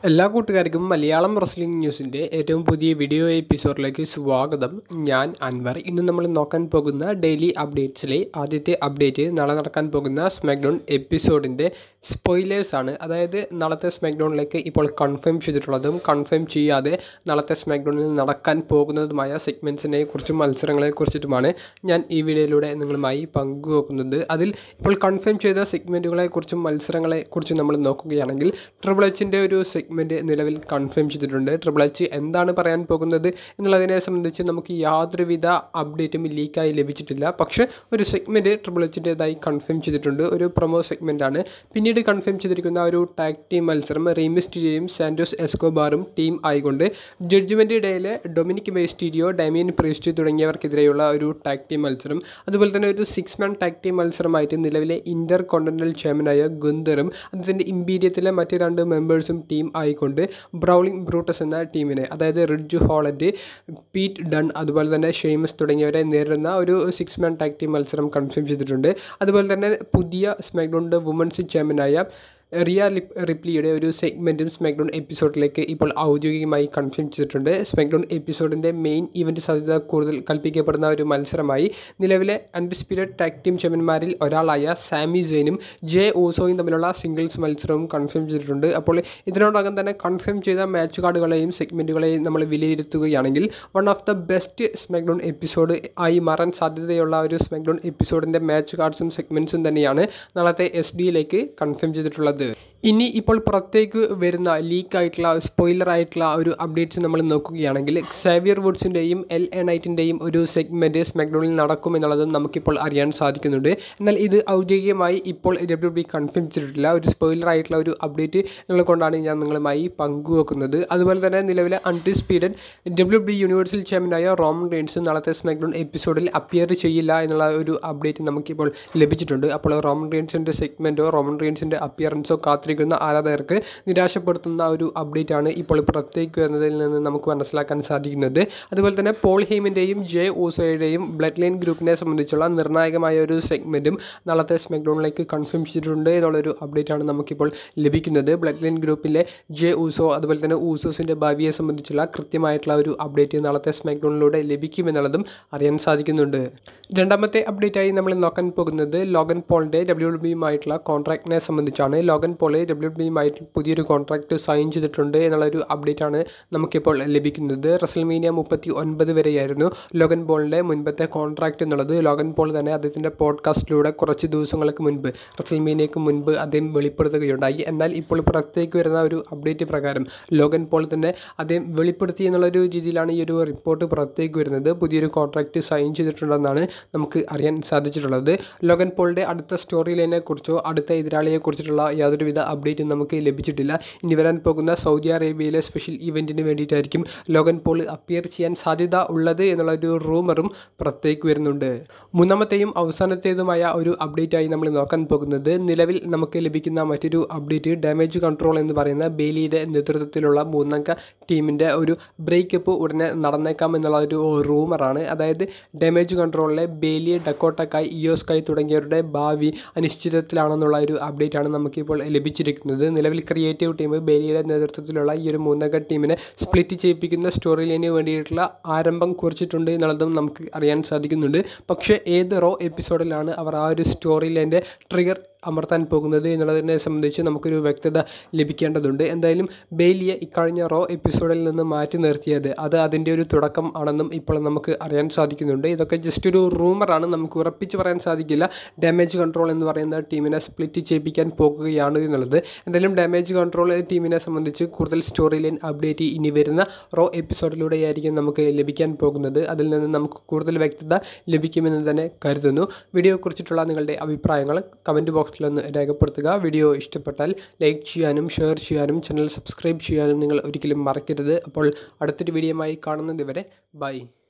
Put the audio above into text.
എല്ലാ കൂട്ടുകാർക്കും മലയാളം റെസ്ലിംഗ് ന്യൂസിൻ്റെ ഏറ്റവും പുതിയ വീഡിയോ എപ്പിസോഡിലേക്ക് സ്വാഗതം ഞാൻ അൻവർ ഇന്ന് നമ്മൾ നോക്കാൻ പോകുന്ന ഡെയിലി അപ്ഡേറ്റ്സിലെ ആദ്യത്തെ അപ്ഡേറ്റ് നാളെ നടക്കാൻ പോകുന്ന സ്മാക്ഡൗൺ എപ്പിസോഡിൻ്റെ സ്പോയിലേഴ്സ് ആണ് അതായത് നാളത്തെ സ്മാക്ഡൗണിലേക്ക് ഇപ്പോൾ കൺഫേം ചെയ്തിട്ടുള്ളതും കൺഫേം ചെയ്യാതെ നാളത്തെ സ്മാക്ഡൗണിൽ നടക്കാൻ പോകുന്നതുമായ സെഗ്മെൻറ്റ്സിനെ കുറിച്ചും മത്സരങ്ങളെ കുറിച്ചിട്ടുമാണ് ഞാൻ ഈ വീഡിയോയിലൂടെ നിങ്ങളുമായി പങ്കുവെക്കുന്നത് അതിൽ ഇപ്പോൾ കൺഫേം ചെയ്ത സെഗ്മെൻറ്റുകളെ കുറിച്ചും മത്സരങ്ങളെ കുറിച്ചും നമ്മൾ നോക്കുകയാണെങ്കിൽ ട്രിപ്പിൾ എച്ചിൻ്റെ ഒരു സെഗ്മെൻറ്റ് നിലവിൽ കൺഫേം ചെയ്തിട്ടുണ്ട് ട്രിപ്പിൾ എച്ച് എന്താണ് പറയാൻ പോകുന്നത് എന്നുള്ളതിനെ സംബന്ധിച്ച് നമുക്ക് യാതൊരുവിധ അപ്ഡേറ്റും ലീക്കായി ലഭിച്ചിട്ടില്ല പക്ഷേ ഒരു സെഗ്മെൻറ്റ് ട്രിപ്പിൾ എച്ചിൻ്റെതായി കൺഫേം ചെയ്തിട്ടുണ്ട് ഒരു പ്രൊമോ സെഗ്മെൻറ്റാണ് പിന്നീട് കൺഫേം ചെയ്തിരിക്കുന്ന ഒരു ടാഗ് ടീം മത്സരം റീമിസ്റ്റീരിയോയും സാൻറ്റോസ് എസ്കോബാറും ടീം ആയിക്കൊണ്ട് ജഡ്ജ്മെൻറ്റ് ഡേയിലെ ഡൊമിനിക് മേസ്റ്റീരിയോ ഡാമിയൻ പ്രീസ്റ്റ് തുടങ്ങിയവർക്കെതിരെയുള്ള ഒരു ടാഗ് ടീം മത്സരം അതുപോലെ തന്നെ ഒരു സിക്സ് മാൻ ടാഗ് ടീം മത്സരമായിട്ട് നിലവിലെ ഇന്റർ കോണ്ടിനൽ ചാമ്പ്യനായ ഗുന്തറും അതിൻ്റെ ഇമ്പീരിയത്തിലെ മറ്റ് രണ്ട് മെമ്പേഴ്സും ടീം ആയിക്കൊണ്ട് ബ്രൗളിംഗ് ബ്രൂട്ടസ് എന്ന ടീമിനെ അതായത് റിഡ്ജ് ഹോളൻഡ് പീറ്റ് ഡൺ അതുപോലെ തന്നെ ഷെയ്മസ് തുടങ്ങിയവരെ നേരിടുന്ന ഒരു സിക്സ് മാൻ ടാഗ് ടീം മത്സരം കൺഫേം ചെയ്തിട്ടുണ്ട് അതുപോലെ തന്നെ പുതിയ സ്മാക്ഡൗണിൻ്റെ വുമൻസ് ചാമ്പ്യനായ റിയ ലിപ് റിപ്ലിയുടെ ഒരു സെഗ്മെൻറ്റും സ്മാക്ഡൗൺ എപ്പിസോഡിലേക്ക് ഇപ്പോൾ ഔദ്യോഗികമായി കൺഫേം ചെയ്തിട്ടുണ്ട് സ്മാക്ഡൗൺ എപ്പിസോഡിൻ്റെ മെയിൻ ഇവൻറ്റ് സാധ്യത കൂടുതൽ കൽപ്പിക്കപ്പെടുന്ന ഒരു മത്സരമായി നിലവിലെ അൺഡിസ്പ്യൂട്ടഡ് ടാഗ് ടീം ചാമ്പ്യന്മാരിൽ ഒരാളായ സാമി ജെയിനും ജെ ഊസോയും തമ്മിലുള്ള സിംഗിൾസ് മത്സരവും കൺഫേം ചെയ്തിട്ടുണ്ട് അപ്പോൾ ഇതിനോടകം തന്നെ കൺഫേം ചെയ്ത മാച്ച് കാർഡുകളെയും സെഗ്മെൻറ്റുകളെയും നമ്മൾ വിലയിരുത്തുകയാണെങ്കിൽ one of the best SmackDown episode ആയി മാറാൻ സാധ്യതയുള്ള ഒരു സ്മാക്ഡൗൺ എപ്പിസോഡിൻ്റെ മാച്ച് കാർഡ്സും സെഗ്മെൻറ്റ്സും തന്നെയാണ് നാളത്തെ എസ് ഡിയിലേക്ക് കൺഫേം ചെയ്തിട്ടുള്ളത് ഇനി ഇപ്പോൾ പുറത്തേക്ക് വരുന്ന ലീക്ക് ആയിട്ടുള്ള സ്പോയിലർ ആയിട്ടുള്ള ഒരു അപ്ഡേറ്റ്സ് നമ്മൾ നോക്കുകയാണെങ്കിൽ സേവിയർ വുഡ്സിൻ്റെയും എൽ എ നൈറ്റിൻ്റെയും ഒരു സെഗ്മെൻറ്റ് സ്മാക്ഡൗണിൽ നടക്കുമെന്നുള്ളതും നമുക്കിപ്പോൾ അറിയാൻ സാധിക്കുന്നുണ്ട് എന്നാൽ ഇത് ഔദ്യോഗികമായി ഇപ്പോൾ ഡബ്ല്യു ബി കൺഫേം ചെയ്തിട്ടില്ല ഒരു സ്പോയിലർ ആയിട്ടുള്ള ഒരു അപ്ഡേറ്റ് കൊണ്ടാണ് ഞാൻ നിങ്ങളുമായി പങ്കുവെക്കുന്നത് അതുപോലെ തന്നെ നിലവിലെ അൺഡിസ്പീഡഡ് ഡബ്ല്യു ബി യൂണിവേഴ്സൽ ചാമ്പ്യനായ റോമൻ റെയിൻസ് നാളത്തെ സ്മാക്ഡൗൺ എപ്പിസോഡിൽ അപ്പിയർ ചെയ്യില്ല എന്നുള്ള ഒരു അപ്ഡേറ്റ് നമുക്കിപ്പോൾ ലഭിച്ചിട്ടുണ്ട് അപ്പോൾ റോമൻ റെയിൻസിൻ്റെ സെഗ്മെൻറ്റോ റോമൻ റെയിൻസിൻ്റെ അപ്പിയറൻസോ കാത്തിരിക്കുന്ന ആരാധകർക്ക് നിരാശപ്പെടുത്തുന്ന ഒരു അപ്ഡേറ്റ് ആണ് ഇപ്പോൾ പുറത്തേക്ക് വരുന്നതിൽ നിന്ന് നമുക്ക് മനസ്സിലാക്കാൻ സാധിക്കുന്നത് അതുപോലെ തന്നെ പോൾ ഹെയ്മിൻ്റെയും ജെ ഊസോയുടെയും ബ്ലഡ് ലൈൻ ഗ്രൂപ്പിനെ സംബന്ധിച്ചുള്ള നിർണായകമായ ഒരു സെഗ്മെൻറ്റും നാളത്തെ സ്മാക്ഡൗണിലേക്ക് കൺഫേം ചെയ്തിട്ടുണ്ട് എന്നുള്ളൊരു അപ്ഡേറ്റ് ആണ് നമുക്കിപ്പോൾ ലഭിക്കുന്നത് ബ്ലഡ് ലൈൻ ഗ്രൂപ്പിലെ ജെ ഊസോ അതുപോലെ തന്നെ ഊസോസിൻ്റെ ഭാവിയെ സംബന്ധിച്ചുള്ള കൃത്യമായിട്ടുള്ള ഒരു അപ്ഡേറ്റ് നാളത്തെ സ്മാക്ഡൗണിലൂടെ ലഭിക്കുമെന്നുള്ളതും അറിയാൻ സാധിക്കുന്നുണ്ട് രണ്ടാമത്തെ അപ്ഡേറ്റായി നമ്മൾ നോക്കാൻ പോകുന്നത് ലോഗൻ പോളിൻ്റെ ഡബ്ല്യു ബിയുമായിട്ടുള്ള കോൺട്രാക്റ്റിനെ സംബന്ധിച്ചാണ് ലോഗൻ പോള് ഡബ്ല്യു ബിയുമായിട്ട് പുതിയൊരു കോൺട്രാക്റ്റ് സൈൻ ചെയ്തിട്ടുണ്ട് എന്നുള്ളൊരു അപ്ഡേറ്റാണ് നമുക്കിപ്പോൾ ലഭിക്കുന്നത് റസൽമീനിയ മുപ്പത്തി ഒൻപത് വരെയായിരുന്നു ലോഗൻ പോളിൻ്റെ മുൻപത്തെ കോൺട്രാക്റ്റ് എന്നുള്ളത് ലോഗൻ പോൾ തന്നെ അദ്ദേഹത്തിൻ്റെ പോഡ്കാസ്റ്റിലൂടെ കുറച്ച് ദിവസങ്ങൾക്ക് മുൻപ് റസൽമീനിയക്ക് മുൻപ് അദ്ദേഹം വെളിപ്പെടുത്തുകയുണ്ടായി എന്നാൽ ഇപ്പോൾ പുറത്തേക്ക് വരുന്ന ഒരു അപ്ഡേറ്റ് പ്രകാരം ലോഗൻ പോൾ തന്നെ അദ്ദേഹം വെളിപ്പെടുത്തി എന്നുള്ളൊരു രീതിയിലാണ് ഈ ഒരു റിപ്പോർട്ട് പുറത്തേക്ക് വരുന്നത് പുതിയൊരു കോൺട്രാക്റ്റ് സൈൻ ചെയ്തിട്ടുണ്ടെന്നാണ് നമുക്ക് അറിയാൻ സാധിച്ചിട്ടുള്ളത് ലോഗൻ പോളിൻ്റെ അടുത്ത സ്റ്റോറി ലൈനെ കുറിച്ചോ അടുത്ത എതിരാളിയെ കുറിച്ചിട്ടുള്ള യാതൊരുവിധ അപ്ഡേറ്റും നമുക്ക് ലഭിച്ചിട്ടില്ല ഇനി വരാൻ പോകുന്ന സൗദി അറേബ്യയിലെ സ്പെഷ്യൽ ഇവൻറ്റിന് വേണ്ടിയിട്ടായിരിക്കും ലോഗൻ പോൾ അപ്പിയർ ചെയ്യാൻ സാധ്യത ഉള്ളത് എന്നുള്ള ഒരു റൂമറും പുറത്തേക്ക് വരുന്നുണ്ട് മൂന്നാമത്തെയും അവസാനത്തേതുമായ ഒരു അപ്ഡേറ്റായി നമ്മൾ നോക്കാൻ പോകുന്നത് നിലവിൽ നമുക്ക് ലഭിക്കുന്ന മറ്റൊരു അപ്ഡേറ്റ് ഡാമേജ് കൺട്രോൾ എന്ന് പറയുന്ന ബെയിലിയുടെ നേതൃത്വത്തിലുള്ള മൂന്നംഗ ടീമിൻ്റെ ഒരു ബ്രേക്കപ്പ് ഉടനെ നടന്നേക്കാം എന്നുള്ള ഒരു റൂമറാണ് അതായത് ഡാമേജ് കൺട്രോളിലെ ബേലി ഡക്കോട്ടക്കായ് ഇയോസ്കായ് തുടങ്ങിയവരുടെ ഭാവി അനിശ്ചിതത്തിലാണെന്നുള്ള ഒരു അപ്ഡേറ്റ് ആണ് നമുക്കിപ്പോൾ ലഭിച്ചിരിക്കുന്നത് നിലവിൽ ക്രിയേറ്റീവ് ടീം ബേലിയുടെ നേതൃത്വത്തിലുള്ള ഈ ഒരു മൂന്നംഗ ടീമിനെ സ്പ്ലിറ്റ് ചെയ്യിപ്പിക്കുന്ന സ്റ്റോറി ലൈനിന് വേണ്ടിയിട്ടുള്ള ആരംഭം കുറിച്ചിട്ടുണ്ട് എന്നുള്ളതും നമുക്ക് അറിയാൻ സാധിക്കുന്നുണ്ട് പക്ഷേ ഏത് റോ എപ്പിസോഡിലാണ് അവർ ആ ഒരു സ്റ്റോറി ലൈൻ്റെ ട്രിഗർ അമർത്താൻ പോകുന്നത് എന്നുള്ളതിനെ സംബന്ധിച്ച് നമുക്കൊരു വ്യക്തത ലഭിക്കേണ്ടതുണ്ട് എന്തായാലും ബെയിലിയെ ഇക്കഴിഞ്ഞ റോ എപ്പിസോഡിൽ നിന്ന് മാറ്റി നിർത്തിയത് അത് അതിൻ്റെ ഒരു തുടക്കം ആണെന്നും ഇപ്പോൾ നമുക്ക് അറിയാൻ സാധിക്കുന്നുണ്ട് ഇതൊക്കെ ജസ്റ്റ് ഒരു റൂമറാണ് നമുക്ക് ഉറപ്പിച്ച് പറയാൻ സാധിക്കില്ല ഡാമേജ് കൺട്രോൾ എന്ന് പറയുന്ന ടീമിനെ സ്പ്ലിറ്റ് ചെയ്യിപ്പിക്കാൻ പോകുകയാണ് എന്നുള്ളത് എന്തായാലും ഡാമേജ് കൺട്രോൾ ടീമിനെ സംബന്ധിച്ച് കൂടുതൽ സ്റ്റോറി ലൈൻ അപ്ഡേറ്റ് ഇനി വരുന്ന റോ എപ്പിസോഡിലൂടെയായിരിക്കും നമുക്ക് ലഭിക്കാൻ പോകുന്നത് അതിൽ നിന്ന് നമുക്ക് കൂടുതൽ വ്യക്തത ലഭിക്കുമെന്ന് തന്നെ കരുതുന്നു വീഡിയോയെക്കുറിച്ചിട്ടുള്ള നിങ്ങളുടെ അഭിപ്രായങ്ങൾ കമൻറ്റ് ബോക്സ് ബോക്സിലൊന്ന് രേഖപ്പെടുത്തുക വീഡിയോ ഇഷ്ടപ്പെട്ടാൽ ലൈക്ക് ചെയ്യാനും ഷെയർ ചെയ്യാനും ചാനൽ സബ്സ്ക്രൈബ് ചെയ്യാനും നിങ്ങൾ ഒരിക്കലും മറക്കരുത് അപ്പോൾ അടുത്തൊരു വീഡിയോയുമായി കാണുന്നത് വരെ ബൈ